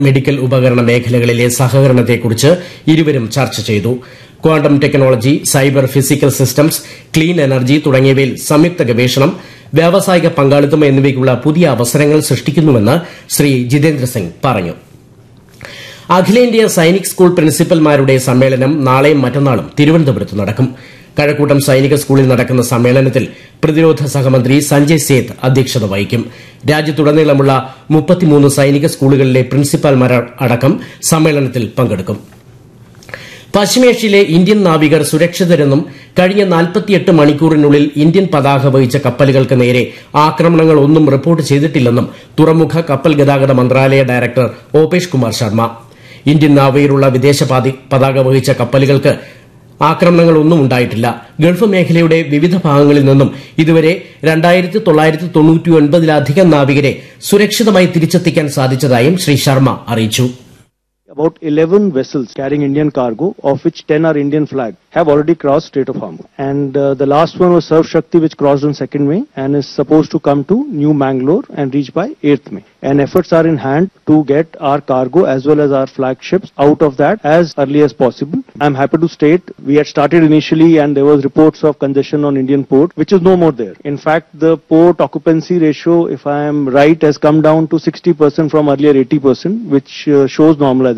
Medical ഉപകരണ മേഖലകളിലെ സഹകരണത്തെക്കുറിച്ച് ഇരുവരും ചർച്ച ചെയ്തു quantum technology cyber physical systems clean energy തുടങ്ങിയവയിൽ സംയുക്ത ഗവേഷണം വ്യാവസായിക പങ്കാളിത്തം എന്നിവയ്ക്കുള്ള പുതിയ അവസരങ്ങൾ സൃഷ്ടിക്കുന്നുവെന്ന് ശ്രീ ജിതേന്ദ്ര സിംഗ് പറഞ്ഞു അഖിലേന്ത്യാ സൈനിക് സ്കൂൾ പ്രിൻസിപ്പൽമാരുടെ സമ്മേളനം നാളെയും മറ്റന്നാളും തിരുവനന്തപുരത്ത് നടക്കും കഴക്കൂട്ടം സൈനിക സ്കൂളിൽ നടക്കുന്ന സമ്മേളനത്തിൽ പ്രതിരോധ സഹമന്ത്രി സഞ്ജയ് സേത്ത് അധ്യക്ഷത വഹിക്കും രാജ്യത്തുടനീളമുള്ള മുപ്പത്തിമൂന്ന് സൈനിക സ്കൂളുകളിലെ പ്രിൻസിപ്പാൽമാർ അടക്കം സമ്മേളനത്തിൽ പങ്കെടുക്കും പശ്ചിമേഷ്യയിലെ ഇന്ത്യൻ നാവികർ സുരക്ഷിതരെന്നും കഴിഞ്ഞ നാൽപ്പത്തിയെട്ട് മണിക്കൂറിനുള്ളിൽ ഇന്ത്യൻ പതാക വഹിച്ച കപ്പലുകൾക്ക് നേരെ ആക്രമണങ്ങളൊന്നും റിപ്പോർട്ട് ചെയ്തിട്ടില്ലെന്നും തുറമുഖ കപ്പൽ ഗതാഗത മന്ത്രാലയ ഡയറക്ടർ ഓപേഷ് കുമാർ ശർമ്മ ഇന്ത്യൻ നാവികരുള്ള വിദേശ പതാക വഹിച്ച കപ്പലുകൾക്ക് ആക്രമണങ്ങളൊന്നും ഉണ്ടായിട്ടില്ല ഗൾഫ് മേഖലയുടെ വിവിധ ഭാഗങ്ങളിൽ നിന്നും ഇതുവരെ രണ്ടായിരത്തി തൊള്ളായിരത്തി തൊണ്ണൂറ്റിയൊൻപതിലധികം നാവികരെ സുരക്ഷിതമായി തിരിച്ചെത്തിക്കാൻ സാധിച്ചതായും ശ്രീ ശർമ്മ അറിയിച്ചു About 11 vessels carrying Indian cargo, of which 10 are Indian flag, have already crossed Strait of Hormuz. And uh, the last one was Surf Shakti, which crossed on 2nd May and is supposed to come to New Mangalore and reach by 8th May. And efforts are in hand to get our cargo as well as our flagships out of that as early as possible. I'm happy to state we had started initially and there was reports of congestion on Indian port, which is no more there. In fact, the port occupancy ratio, if I am right, has come down to 60% from earlier 80%, which uh, shows normalization.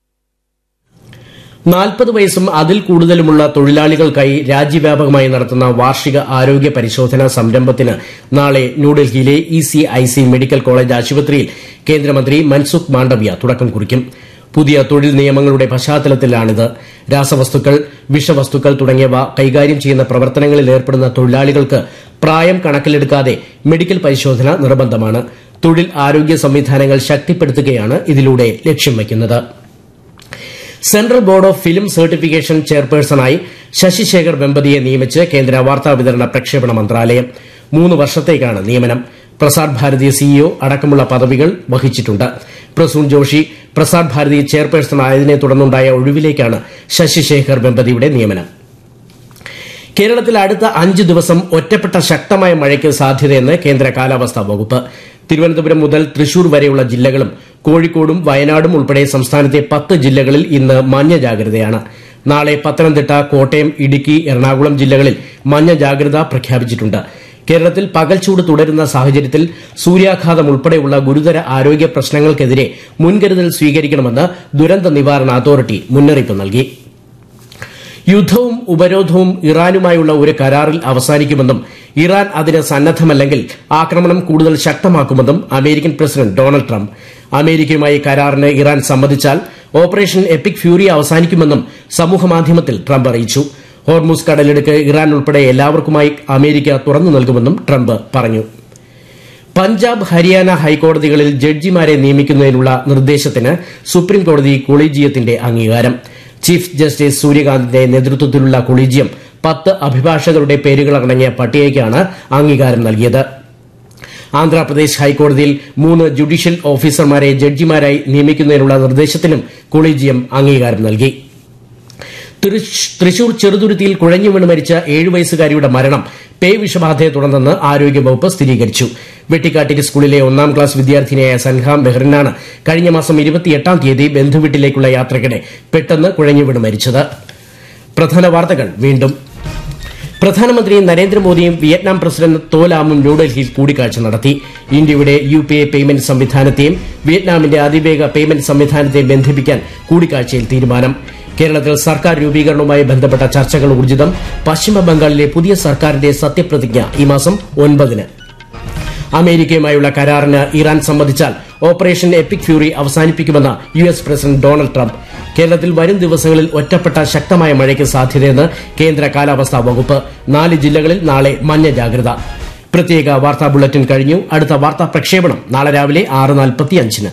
നാൽപ്പത് വയസ്സും അതിൽ കൂടുതലുമുള്ള തൊഴിലാളികൾക്കായി രാജ്യവ്യാപകമായി നടത്തുന്ന വാർഷിക ആരോഗ്യ പരിശോധനാ സംരംഭത്തിന് നാളെ ന്യൂഡൽഹിയിലെ E C I C medical college ആശുപത്രിയിൽ കേന്ദ്രമന്ത്രി മൻസുഖ് മാണ്ഡവ്യ തുടക്കം കുറിക്കും പുതിയ തൊഴിൽ നിയമങ്ങളുടെ പശ്ചാത്തലത്തിലാണിത് രാസവസ്തുക്കൾ വിഷവസ്തുക്കൾ തുടങ്ങിയവ കൈകാര്യം ചെയ്യുന്ന പ്രവർത്തനങ്ങളിൽ ഏർപ്പെടുന്ന തൊഴിലാളികൾക്ക് പ്രായം കണക്കിലെടുക്കാതെ മെഡിക്കൽ പരിശോധന നിർബന്ധമാണ് തൊഴിൽ ആരോഗ്യ സംവിധാനങ്ങൾ ശക്തിപ്പെടുത്തുകയാണ് ഇതിലൂടെ ലക്ഷ്യം വയ്ക്കുന്നത് central board of film certification ചെയർപേഴ്സണായി ശശിശേഖർ വെമ്പതിയെ നിയമിച്ച് കേന്ദ്ര വാർത്താവിതരണ പ്രക്ഷേപണ മന്ത്രാലയം മൂന്ന് വർഷത്തേക്കാണ് നിയമനം പ്രസാർ ഭാരതി സിഇഒ അടക്കമുള്ള പദവികൾ വഹിച്ചിട്ടുണ്ട് പ്രസൂൺ ജോഷി പ്രസാർ ഭാരതി ചെയർപേഴ്സൺ ആയതിനെ തുടർന്നുണ്ടായ ഒഴിവിലേക്കാണ് ശശിശേഖർ വെമ്പതിയുടെ നിയമനം കേരളത്തിൽ അടുത്ത അഞ്ച് ദിവസം ഒറ്റപ്പെട്ട ശക്തമായ മഴയ്ക്ക് സാധ്യതയെന്ന് കേന്ദ്ര കാലാവസ്ഥാ വകുപ്പ് തിരുവനന്തപുരം മുതൽ തൃശൂർ വരെയുള്ള ജില്ലകളും കോഴിക്കോടും വയനാടും ഉൾപ്പെടെ സംസ്ഥാനത്തെ പത്ത് ജില്ലകളിൽ ഇന്ന് മഞ്ഞ ജാഗ്രതയാണ് നാളെ പത്തനംതിട്ട കോട്ടയം ഇടുക്കി എറണാകുളം ജില്ലകളിൽ മഞ്ഞ ജാഗ്രത പ്രഖ്യാപിച്ചിട്ടുണ്ട് കേരളത്തിൽ പകൽച്ചൂട് തുടരുന്ന സാഹചര്യത്തിൽ സൂര്യാഘാതം ഉൾപ്പെടെയുള്ള ഗുരുതര ആരോഗ്യ പ്രശ്നങ്ങൾക്കെതിരെ മുൻകരുതൽ സ്വീകരിക്കണമെന്ന് ദുരന്ത നിവാരണ അതോറിറ്റി മുന്നറിയിപ്പ് നൽകി യുദ്ധവും ഉപരോധവും ഇറാനുമായുള്ള ഒരു കരാറിൽ അവസാനിക്കുമെന്നും ഇറാൻ അതിന് സന്നദ്ധമല്ലെങ്കിൽ ആക്രമണം കൂടുതൽ ശക്തമാക്കുമെന്നും അമേരിക്കൻ പ്രസിഡന്റ് ഡൊണാൾഡ് ട്രംപ് അമേരിക്കയുമായി കരാറിന് ഇറാൻ സമ്മതിച്ചാൽ ഓപ്പറേഷൻ എപ്പിക് ഫ്യൂറി അവസാനിക്കുമെന്നും സമൂഹമാധ്യമത്തിൽ ട്രംപ് അറിയിച്ചു ഹോർമൂസ് കടലിടുക്ക് ഇറാൻ ഉൾപ്പെടെ എല്ലാവർക്കുമായി അമേരിക്ക തുറന്നു നൽകുമെന്നും ട്രംപ് പറഞ്ഞു പഞ്ചാബ് ഹരിയാന ഹൈക്കോടതികളിൽ ജഡ്ജിമാരെ നിയമിക്കുന്നതിനുള്ള നിർദ്ദേശത്തിന് സുപ്രീംകോടതി കൊളീജിയത്തിന്റെ അംഗീകാരം ചീഫ് ജസ്റ്റിസ് സൂര്യകാന്തിന്റെ നേതൃത്വത്തിലുള്ള കൊളീജിയം പത്ത് അഭിഭാഷകരുടെ പേരുകളടങ്ങിയ പട്ടികയ്ക്കാണ് അംഗീകാരം നൽകിയത് ആന്ധ്രാപ്രദേശ് ഹൈക്കോടതിയിൽ മൂന്ന് ജുഡീഷ്യൽ ഓഫീസർമാരെ ജഡ്ജിമാരായി നിയമിക്കുന്നതിനുള്ള നിർദ്ദേശത്തിനും കൊളീജിയം അംഗീകാരം നൽകി തൃശൂർ ചെറുതുരുത്തിയിൽ കുഴഞ്ഞു വീണ് മരിച്ച ഏഴു വയസ്സുകാരിയുടെ മരണം പേ വിഷബാധയെ തുടർന്നെന്ന് ആരോഗ്യവകുപ്പ് സ്ഥിരീകരിച്ചു വെട്ടിക്കാട്ടിരി സ്കൂളിലെ ഒന്നാം ക്ലാസ് വിദ്യാർത്ഥിനിയായ സൻഹ മെഹ്റിനാണ് കഴിഞ്ഞ മാസം ഇരുപത്തിയെട്ടാം തീയതി ബന്ധുവീട്ടിലേക്കുള്ള യാത്രക്കിടെ പെട്ടെന്ന് കുഴഞ്ഞു വീണ് മരിച്ചത് പ്രധാന വാർത്തകൾ വീണ്ടും പ്രധാനമന്ത്രി നരേന്ദ്രമോദിയും വിയറ്റ്നാം പ്രസിഡന്റ് തോലാമും ന്യൂഡൽഹിയിൽ കൂടിക്കാഴ്ച നടത്തി ഇന്ത്യയുടെ യു പി ഐ പേയ്മെന്റ് സംവിധാനത്തെയും വിയറ്റ്നാമിന്റെ അതിവേഗ പേയ്മെന്റ് സംവിധാനത്തെയും ബന്ധിപ്പിക്കാൻ കൂടിക്കാഴ്ചയിൽ തീരുമാനം കേരളത്തിൽ സർക്കാർ രൂപീകരണവുമായി ബന്ധപ്പെട്ട ചർച്ചകൾ ഊർജിതം പശ്ചിമബംഗാളിലെ പുതിയ സർക്കാരിന്റെ സത്യപ്രതിജ്ഞ ഈ മാസം ഒൻപതിന് അമേരിക്കയുമായുള്ള കരാറിന് ഇറാൻ സമ്മതിച്ചാൽ ഓപ്പറേഷൻ എപ്പിക് ഫ്യൂറി അവസാനിപ്പിക്കുമെന്ന് U S president Donald Trump കേരളത്തിൽ വരും ദിവസങ്ങളിൽ ഒറ്റപ്പെട്ട ശക്തമായ മഴയ്ക്ക് സാധ്യതയെന്ന് കേന്ദ്ര കാലാവസ്ഥാ വകുപ്പ് നാല് ജില്ലകളിൽ നാളെ മഞ്ഞ ജാഗ്രത പ്രത്യേക വാർത്താ ബുള്ളറ്റിൻ കഴിഞ്ഞു അടുത്ത വാർത്താ പ്രക്ഷേപണം നാളെ രാവിലെ ആറ് നാൽപ്പത്തിയഞ്ചിന്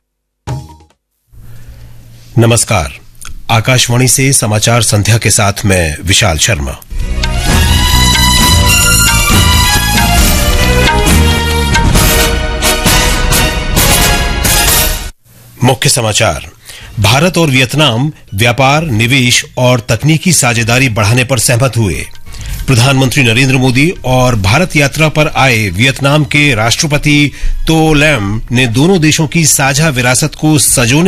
नमस्कार आकाशवाणी से समाचार संध्या के साथ मैं विशाल शर्मा मुख्य समाचार भारत और वियतनाम व्यापार निवेश और तकनीकी साझेदारी बढ़ाने पर सहमत हुए प्रधानमंत्री नरेंद्र मोदी और भारत यात्रा पर आए वियतनाम के राष्ट्रपति तो लैम ने दोनों देशों की साझा विरासत को सजोने